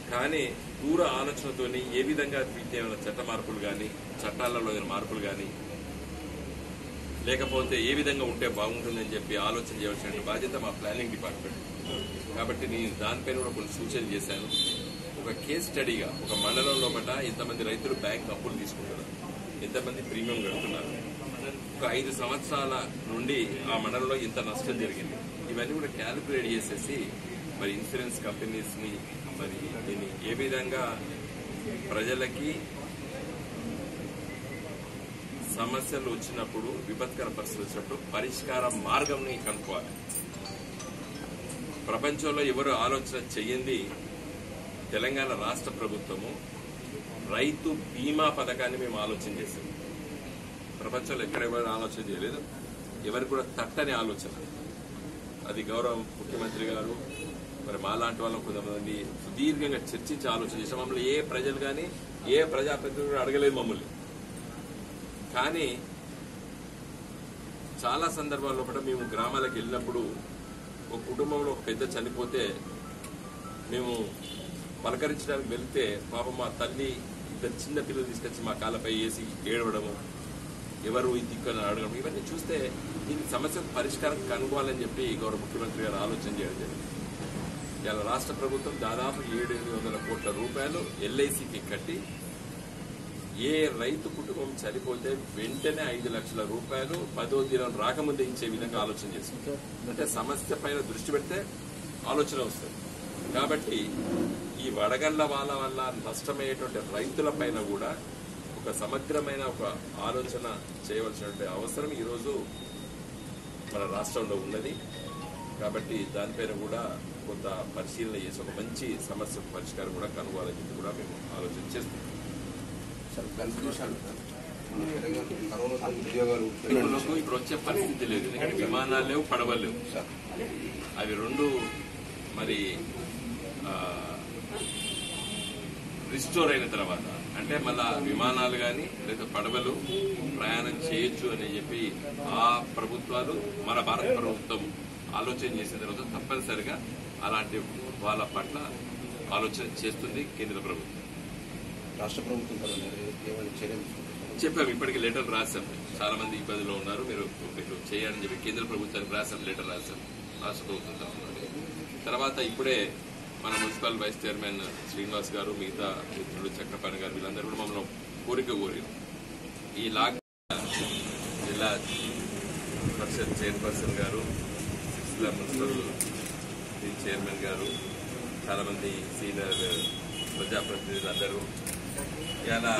కానీ దూర ఆలోచనతోని ఏ విధంగా వీటిని ఏమైనా చట్ట మార్పులు కానీ చట్టాలలో ఏమైనా మార్పులు కానీ లేకపోతే ఏ విధంగా ఉంటే బాగుంటుందని చెప్పి ఆలోచన చేయవలసిన బాధ్యత మా ప్లానింగ్ డిపార్ట్మెంట్ కాబట్టి నేను దానిపైన కూడా కొన్ని సూచనలు చేశాను ఒక కేస్ స్టడీగా ఒక మండలం లోపల ఎంతమంది రైతులు బ్యాంక్ అప్పులు తీసుకుంటున్నారు ఎంతమంది ప్రీమియం కడుతున్నారు ఒక ఐదు సంవత్సరాల నుండి ఆ మండలంలో ఇంత నష్టం జరిగింది ఇవన్నీ కూడా క్యాలిక్యులేట్ చేసేసి మరి ఇన్సూరెన్స్ కంపెనీస్ ని మరి దీన్ని ఏ విధంగా ప్రజలకి సమస్యలు వచ్చినప్పుడు విపత్కర పరిస్థితులు వచ్చినప్పుడు పరిష్కార మార్గంని కనుక్కోవాలి ప్రపంచంలో ఎవరు ఆలోచన చెయ్యింది తెలంగాణ రాష్ట్ర ప్రభుత్వము రైతు బీమా పథకాన్ని మేము ఆలోచన చేసాం ప్రపంచంలో ఎక్కడ ఎవరు ఆలోచన చేయలేదు ఎవరికి కూడా తట్టని ఆలోచన అది గౌరవ ముఖ్యమంత్రి గారు మరి మాలాంటి వాళ్ళం కొంతమంది సుదీర్ఘంగా చర్చించి ఆలోచన చేసాం మమ్మల్ని ఏ ప్రజలు కానీ ఏ ప్రజాప్రతినిధులు కూడా అడగలేదు మమ్మల్ని కానీ చాలా సందర్భాల్లో కూడా మేము గ్రామాలకు వెళ్ళినప్పుడు ఒక కుటుంబంలో ఒక పెద్ద చనిపోతే మేము పలకరించడానికి వెళ్తే పాపం మా తల్లి ఇద్దరు చిన్న పిల్లలు తీసుకొచ్చి మా కాళ్ళపై వేసి ఏడవడము ఎవరు ఈ దిక్కుని అడగడం ఇవన్నీ చూస్తే దీనికి సమస్యకు పరిష్కారం కనుగోవాలని చెప్పి గౌరవ ముఖ్యమంత్రి గారు ఆలోచన చేయడం జరిగింది ఇవాళ రాష్ట్ర ప్రభుత్వం దాదాపు ఏడు ఎనిమిది వందల కోట్ల రూపాయలు ఎల్ఐసికి కట్టి ఏ రైతు కుటుంబం చనిపోతే వెంటనే ఐదు లక్షల రూపాయలు పదో దినం రాకముందే ఇచ్చే విధంగా ఆలోచన చేస్తుంది అంటే సమస్య పైన దృష్టి పెడితే ఆలోచన వస్తుంది కాబట్టి ఈ వడగళ్ల వాళ్ళ వల్ల నష్టమయ్యేటువంటి రైతుల పైన కూడా ఒక సమగ్రమైన ఒక ఆలోచన చేయవలసినటువంటి అవసరం ఈరోజు మన రాష్ట్రంలో ఉన్నది కాబట్టి దానిపైన కూడా కొంత పరిశీలన చేసి ఒక మంచి సమస్య పరిష్కారం కూడా కనుగోవాలని చెప్పి కూడా మేము ఆలోచన చేస్తున్నాం సార్ కన్ఫ్యూషన్ మన తెలంగాణ కరోనాతో ఉద్యోగాలు రైతులకు ఇప్పుడు వచ్చే పరిస్థితి లేదు ఎందుకంటే విమానాలు లేవు పడవలు లేవు సార్ అవి రెండు మరి రిస్టోర్ అయిన తర్వాత అంటే మళ్ళా విమానాలు కానీ లేదా పడవలు ప్రయాణం చేయొచ్చు అని చెప్పి ఆ ప్రభుత్వాలు మన భారత ప్రభుత్వం ఆలోచన చేసిన తర్వాత తప్పనిసరిగా అలాంటి వాళ్ళ పట్ల ఆలోచన చేస్తుంది కేంద్ర ప్రభుత్వం రాష్ట్ర ప్రభుత్వం కదా మరి ఏమైనా చర్యలు తీసుకుంటారు చెప్పాము ఇప్పటికి లెటర్ రాశాం చాలా మంది ఇబ్బందిలో ఉన్నారు మీరు మీరు చేయాలని చెప్పి కేంద్ర ప్రభుత్వానికి రాశాం లెటర్ రాశాం రాష్ట్ర ప్రభుత్వం తరఫున తర్వాత ఇప్పుడే మన మున్సిపల్ వైస్ చైర్మన్ శ్రీనివాస్ గారు మిగతా మిత్రులు చక్రపాణి గారు వీళ్ళందరూ కూడా మమ్మల్ని కోరిక కోరారు ఈ లాక్ జిల్లా పరిషత్ చైర్పర్సన్ గారు సిరిసిల్ల మున్సిపల్ చైర్మన్ గారు చాలా మంది సీనియర్ ప్రజాప్రతినిధులు అందరూ ఇలా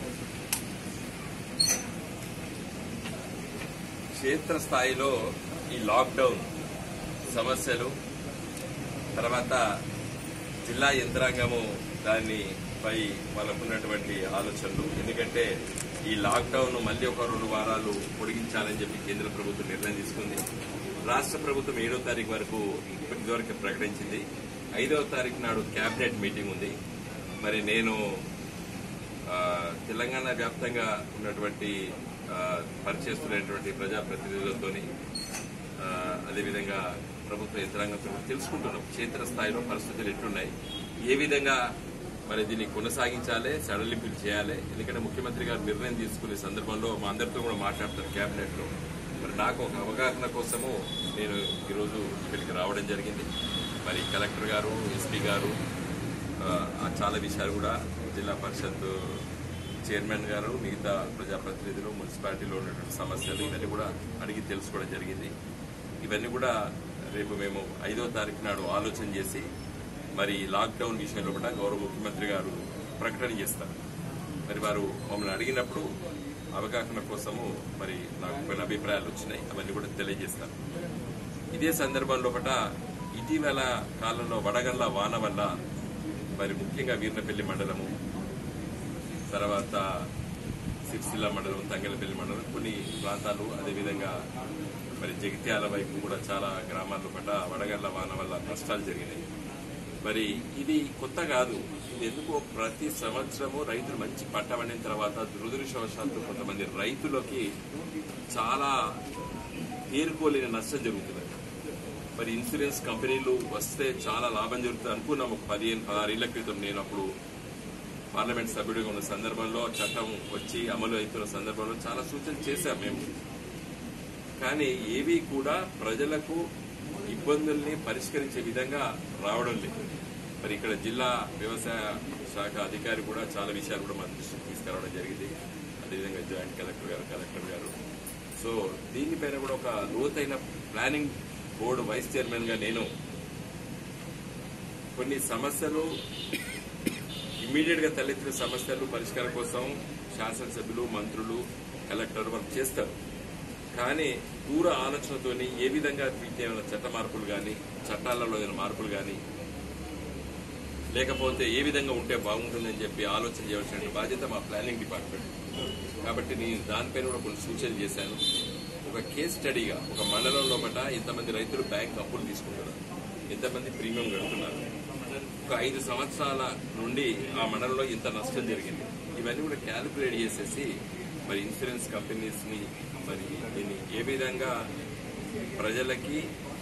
క్షేత్రస్థాయిలో ఈ లాక్డౌన్ సమస్యలు తర్వాత జిల్లా యంత్రాంగము దాన్ని పై వాళ్ళకున్నటువంటి ఆలోచనలు ఎందుకంటే ఈ లాక్డౌన్ మళ్ళీ ఒక రెండు వారాలు పొడిగించాలని చెప్పి కేంద్ర ప్రభుత్వం నిర్ణయం తీసుకుంది రాష్ట్ర ప్రభుత్వం ఏడో తారీఖు వరకు ఇప్పటివరకు ప్రకటించింది ఐదవ తారీఖు నాడు కేబినెట్ మీటింగ్ ఉంది మరి నేను ఆ, తెలంగాణ వ్యాప్తంగా ఉన్నటువంటి ఆ, పనిచేస్తున్నటువంటి ప్రజాప్రతినిధులతోని ఆ, అదేవిధంగా ప్రభుత్వ యంత్రాంగంతో కూడా తెలుసుకుంటున్నాం క్షేత్రస్థాయిలో పరిస్థితులు ఎట్లున్నాయి ఏ విధంగా మరి దీన్ని కొనసాగించాలి సడలింపులు చేయాలి ఎందుకంటే ముఖ్యమంత్రి గారు నిర్ణయం తీసుకునే సందర్భంలో మా అందరితో కూడా మాట్లాడతారు కేబినెట్ లో మరి నాకు ఒక అవగాహన కోసము నేను ఈరోజు ఇక్కడికి రావడం జరిగింది మరి కలెక్టర్ గారు ఎస్పీ గారు ఆ, ఆ చాలా విషయాలు కూడా జిల్లా పరిషత్ చైర్మన్ గారు మిగతా ప్రజాప్రతినిధులు మున్సిపాలిటీలో ఉన్నటువంటి సమస్యలు ఇవన్నీ కూడా అడిగి తెలుసుకోవడం జరిగింది ఇవన్నీ కూడా రేపు మేము ఐదో తారీఖు నాడు ఆలోచన చేసి మరి లాక్డౌన్ విషయంలో కూడా గౌరవ ముఖ్యమంత్రి గారు ప్రకటన చేస్తారు మరి వారు మమ్మల్ని అడిగినప్పుడు అవగాహన కోసము మరి నాకు కొన్ని అభిప్రాయాలు వచ్చినాయి అవన్నీ కూడా తెలియజేస్తారు ఇదే సందర్భంలో పట ఇటీవల కాలంలో వడగళ్ల వాన వల్ల మరి ముఖ్యంగా వీర్నపల్లి మండలము తర్వాత సిరిసిల్ల మండలం తంగలపల్లి మండలం కొన్ని ప్రాంతాలు అదేవిధంగా మరి జగిత్యాల వైపు కూడా చాలా గ్రామాల్లో పట్ల వడగళ్ల వాన వల్ల నష్టాలు జరిగినాయి మరి ఇది కొత్త కాదు ఇది ఎందుకో ప్రతి సంవత్సరము రైతులు మంచి పంట పండిన తర్వాత దురదృష్టవశాత్తు కొంతమంది రైతులకి చాలా తేరుకోలేని నష్టం జరుగుతుంది మరి ఇన్సూరెన్స్ కంపెనీలు వస్తే చాలా లాభం జరుగుతుంది అనుకున్నాం ఒక పదిహేను పదహారేళ్ల క్రితం నేను అప్పుడు పార్లమెంట్ సభ్యుడిగా ఉన్న సందర్భంలో చట్టం వచ్చి అమలు అవుతున్న సందర్భంలో చాలా సూచనలు చేశాం మేము కానీ ఏవి కూడా ప్రజలకు ఇబ్బందుల్ని పరిష్కరించే విధంగా రావడం లేదు మరి ఇక్కడ జిల్లా వ్యవసాయ శాఖ అధికారి కూడా చాలా విషయాలు కూడా మా దృష్టికి తీసుకురావడం జరిగింది అదేవిధంగా జాయింట్ కలెక్టర్ గారు కలెక్టర్ గారు సో దీనిపైన కూడా ఒక లోతైన ప్లానింగ్ బోర్డు వైస్ చైర్మన్ గా నేను కొన్ని సమస్యలు ఇమ్మీడియట్ గా తలెత్తిన సమస్యలు పరిష్కారం కోసం శాసనసభ్యులు మంత్రులు కలెక్టర్ వర్క్ చేస్తారు కానీ దూర ఆలోచనతోని ఏ విధంగా వీటిని ఏమైనా చట్ట మార్పులు కానీ చట్టాలలో ఏదైనా మార్పులు కానీ లేకపోతే ఏ విధంగా ఉంటే బాగుంటుందని చెప్పి ఆలోచన చేయవలసిన బాధ్యత మా ప్లానింగ్ డిపార్ట్మెంట్ కాబట్టి నేను దానిపైన కూడా కొన్ని సూచనలు చేశాను ఒక కేస్ స్టడీగా ఒక మండలం లోపల ఎంతమంది రైతులు బ్యాంక్ అప్పులు తీసుకుంటారు ఎంతమంది ప్రీమియం కడుతున్నారు ఒక ఐదు సంవత్సరాల నుండి ఆ మండలంలో ఇంత నష్టం జరిగింది ఇవన్నీ కూడా క్యాలిక్యులేట్ చేసేసి మరి ఇన్సూరెన్స్ కంపెనీస్ ని మరి దీన్ని ఏ విధంగా ప్రజలకి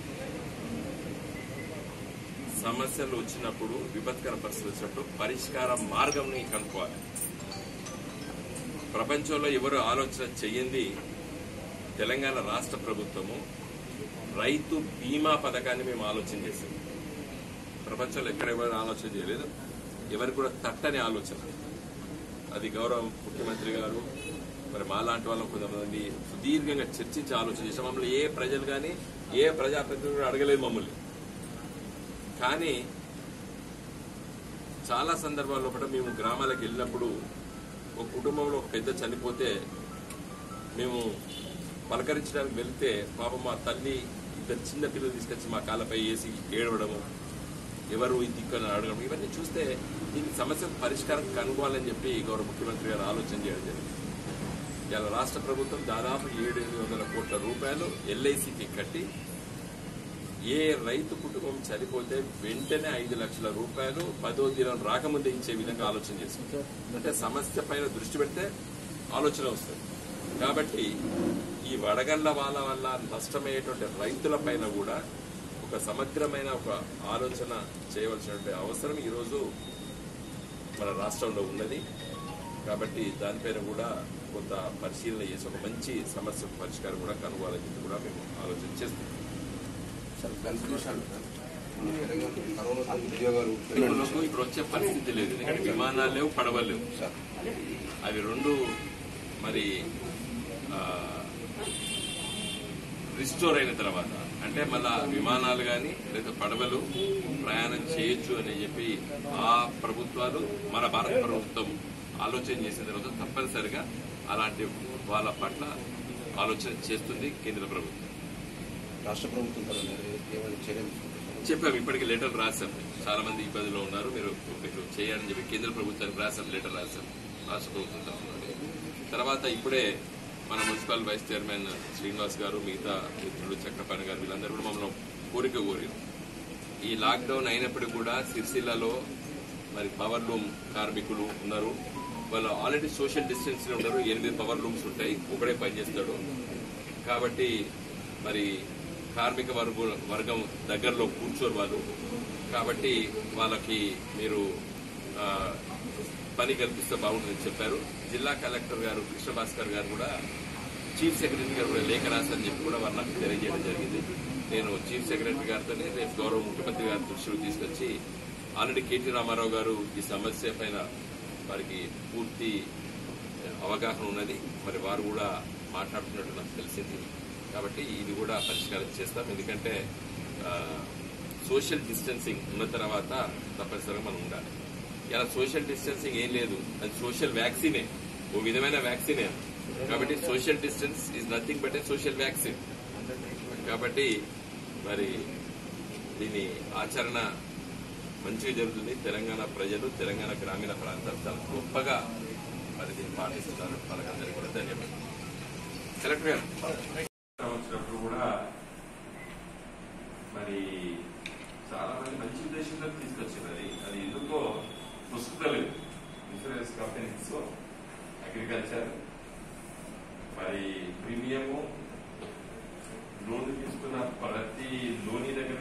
సమస్యలు వచ్చినప్పుడు విపత్కర పరిస్థితులు వచ్చినప్పుడు పరిష్కార మార్గంని కనుక్కోవాలి ప్రపంచంలో ఎవరు ఆలోచన చెయ్యింది తెలంగాణ రాష్ట్ర ప్రభుత్వము రైతు బీమా పథకాన్ని మేము ఆలోచన చేసాం ప్రపంచంలో ఎక్కడ ఎవరు ఆలోచన చేయలేదు ఎవరికి కూడా తట్టని ఆలోచన అది గౌరవ ముఖ్యమంత్రి గారు మరి మాలాంటి వాళ్ళం కొంతమంది సుదీర్ఘంగా చర్చించి ఆలోచన చేసాం మమ్మల్ని ఏ ప్రజలు కానీ ఏ ప్రజాప్రతినిధులు కూడా అడగలేదు మమ్మల్ని కానీ చాలా సందర్భాల్లో కూడా మేము గ్రామాలకు వెళ్ళినప్పుడు ఒక కుటుంబంలో ఒక పెద్ద చనిపోతే మేము పలకరించడానికి వెళ్తే పాపం మా తల్లి ఇద్దరు చిన్న పిల్లలు తీసుకొచ్చి మా కాళ్ళపై వేసి ఏడవడము ఎవరు ఈ దిక్కని అడగడం ఇవన్నీ చూస్తే దీనికి సమస్యకు పరిష్కారం కనుగోవాలని చెప్పి గౌరవ ముఖ్యమంత్రి గారు ఆలోచన చేయడం జరిగింది ఇలా రాష్ట్ర ప్రభుత్వం దాదాపు ఏడు ఎనిమిది వందల కోట్ల రూపాయలు ఎల్ఐసికి కట్టి ఏ రైతు కుటుంబం చనిపోతే వెంటనే ఐదు లక్షల రూపాయలు పదో దినం రాకముందే ఇచ్చే విధంగా ఆలోచన చేస్తుంది అంటే సమస్య పైన దృష్టి పెడితే ఆలోచన వస్తుంది కాబట్టి ఈ వడగళ్ల వాళ్ళ వల్ల నష్టమయ్యేటువంటి రైతుల పైన కూడా ఒక సమగ్రమైన ఒక ఆలోచన చేయవలసినటువంటి అవసరం ఈరోజు మన రాష్ట్రంలో ఉన్నది కాబట్టి దానిపైన కూడా కొంత పరిశీలన చేసి ఒక మంచి సమస్య పరిష్కారం కూడా కనుగోవాలని చెప్పి కూడా మేము ఆలోచన చేస్తున్నాం సార్ కన్ఫ్యూషన్ మన తెలంగాణ కరోనాతో ఉద్యోగాలు రైతులకు ఇప్పుడు వచ్చే పరిస్థితి లేదు ఎందుకంటే విమానాలు లేవు పడవలు లేవు సార్ అవి రెండు మరి రిస్టోర్ అయిన తర్వాత అంటే మళ్ళా విమానాలు కానీ లేదా పడవలు ప్రయాణం చేయొచ్చు అని చెప్పి ఆ ప్రభుత్వాలు మన భారత ప్రభుత్వం ఆలోచన చేసిన తర్వాత తప్పనిసరిగా అలాంటి వాళ్ళ పట్ల ఆలోచన చేస్తుంది కేంద్ర ప్రభుత్వం రాష్ట్ర ప్రభుత్వం తరఫున ఏమైనా చర్యలు తీసుకుంటున్నారు చెప్పాం ఇప్పటికి లెటర్ రాశాం చాలా మంది ఇబ్బందిలో ఉన్నారు మీరు మీరు చేయాలని చెప్పి కేంద్ర ప్రభుత్వానికి రాశాం లెటర్ రాశాం రాష్ట్ర ప్రభుత్వం తరఫున తర్వాత ఇప్పుడే మన మున్సిపల్ వైస్ చైర్మన్ శ్రీనివాస్ గారు మిగతా మిత్రులు చక్రపాణి గారు వీళ్ళందరూ కూడా మమ్మల్ని కోరిక కోరారు ఈ లాక్డౌన్ అయినప్పటికీ కూడా సిరిసిల్లలో మరి పవర్ లూమ్ కార్మికులు ఉన్నారు వాళ్ళు ఆల్రెడీ సోషల్ డిస్టెన్స్ ఉన్నారు ఎనిమిది పవర్ లూమ్స్ ఉంటాయి ఒకడే పనిచేస్తాడు కాబట్టి మరి కార్మిక వర్గ వర్గం దగ్గరలో కూర్చోరు వాళ్ళు కాబట్టి వాళ్ళకి మీరు ఆ, పని కల్పిస్తే బాగుంటుందని చెప్పారు జిల్లా కలెక్టర్ గారు కృష్ణ భాస్కర్ గారు కూడా చీఫ్ సెక్రటరీ గారు కూడా లేఖ రాసని చెప్పి కూడా వారు నాకు తెలియజేయడం జరిగింది నేను చీఫ్ సెక్రటరీ గారితోనే రేపు గౌరవ ముఖ్యమంత్రి గారి దృష్టిలో తీసుకొచ్చి ఆల్రెడీ కేటీ రామారావు గారు ఈ సమస్య పైన వారికి పూర్తి అవగాహన ఉన్నది మరి వారు కూడా మాట్లాడుతున్నట్టు నాకు తెలిసింది కాబట్టి ఇది కూడా పరిష్కారం చేస్తాం ఎందుకంటే ఆ, సోషల్ డిస్టెన్సింగ్ ఉన్న తర్వాత తప్పనిసరిగా మనం ఉండాలి ఇలా సోషల్ డిస్టెన్సింగ్ ఏం లేదు అది సోషల్ వ్యాక్సినే ఓ విధమైన వ్యాక్సినే కాబట్టి social distance is nothing but a social vaccine కాబట్టి మరి దీని ఆచరణ మంచిగా జరుగుతుంది తెలంగాణ ప్రజలు తెలంగాణ గ్రామీణ ప్రాంతాలు చాలా గొప్పగా మరి దీన్ని పాటిస్తున్నారు వాళ్ళకందరికీ కూడా ధన్యవాదాలు కలెక్టర్ గారు వచ్చినప్పుడు కూడా మరి చాలా మంది మంచి ఉద్దేశంతో తీసుకొచ్చారు అది అది ఎందుకో పుస్తకలేదు ఇన్సూరెన్స్ కంపెనీస్ అగ్రికల్చర్ మరి ప్రీమియము లోన్ తీసుకున్న ప్రతి లోని దగ్గర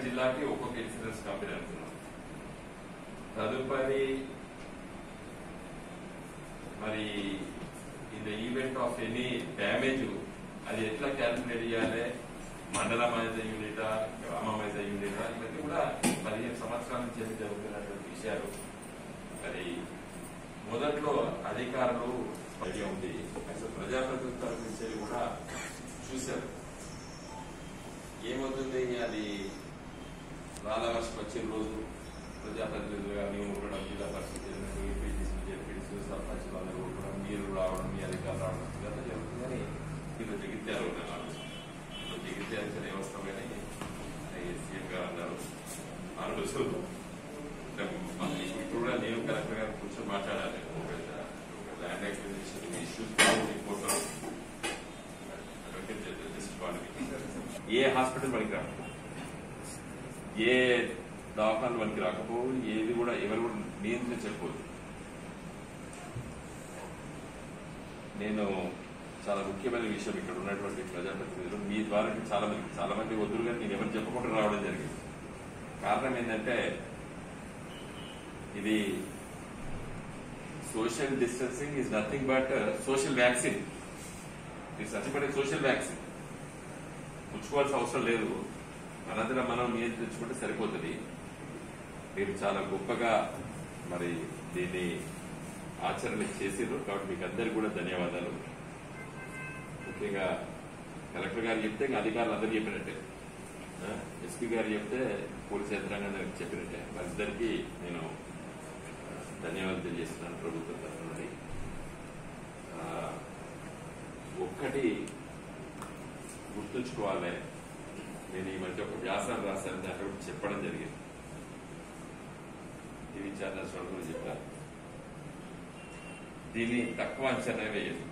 జిల్లాకి ఒక్కొక్క ఇన్సూరెన్స్ కంపెనీ అనుకున్నాం తదుపరి మరి in the event of any damage అది ఎట్లా క్యాల్కులేట్ చేయాలి మండలమైజ్ యూనిటా గ్రామమైజ్ యూనిటా ఇవన్నీ కూడా పదిహేను సంవత్సరాల నుంచి ఏమి జరుగుతున్నటువంటి విషయాలు మరి మొదట్లో అధికారులు ఐడియా ఉంది అసలు ప్రజాప్రతినిధుల నుంచి కూడా చూశారు ఏమవుతుంది అది రాళ్ళ వర్షం వచ్చిన రోజు ప్రజాప్రతినిధులుగా మేము కూడా జిల్లా పరిస్థితి ఏపీటీసీ జెడ్పీటీసీ సర్పంచ్ వాళ్ళకు కూడా మీరు రావడం మీ అధికారులు రావడం ఇదంతా జరుగుతుందని మీరు జగిత్యాలు ఉన్నారు జగిత్యాలు సరే వస్తాం కానీ సీఎం గారు అన్నారు ఆ రోజు అంటే మనకి ఇప్పుడు కూడా నేను కలెక్టర్ గారు కూర్చొని మాట్లాడాలి ఒక ల్యాండ్ అక్విజిషన్ ఇష్యూస్ రిపోర్ట్ ఏ హాస్పిటల్ మనకి రాదు ఏ దవాఖాన మనకి రాకపోవు ఏది కూడా ఎవరు కూడా నియంత్రించకపోదు నేను చాలా ముఖ్యమైన విషయం ఇక్కడ ఉన్నటువంటి ప్రజాప్రతినిధులు మీ ద్వారా చాలా మంది చాలా మంది వద్దులు కానీ నేను ఎవరు చెప్పకుండా రావడం జరిగింది కారణం ఏంటంటే ఇది social distancing is nothing but social vaccine it's nothing but social vaccine పుచ్చుకోవాల్సిన అవసరం లేదు మనంతటా మనం నియంత్రించుకుంటే సరిపోతుంది మీరు చాలా గొప్పగా మరి దీన్ని ఆచరణ చేసిర్రు కాబట్టి మీకు అందరికీ కూడా ధన్యవాదాలు ముఖ్యంగా కలెక్టర్ గారు చెప్తే ఇంకా అధికారులు అందరూ చెప్పినట్టే ఎస్పీ గారు చెప్తే పోలీస్ యంత్రాంగానికి చెప్పినట్టే వారిద్దరికీ నేను ధన్యవాదాలు తెలియజేస్తున్నాను ప్రభుత్వం తరఫునది ఆ, ఒక్కటి గుర్తుంచుకోవాలి నేను ఈ మధ్య ఒక వ్యాసాలు రాశాను దాంట్లో ఒకటి చెప్పడం జరిగింది టీవీ ఛానల్స్ వాళ్ళు కూడా చెప్పారు దీన్ని తక్కువ అంచనా వేయదు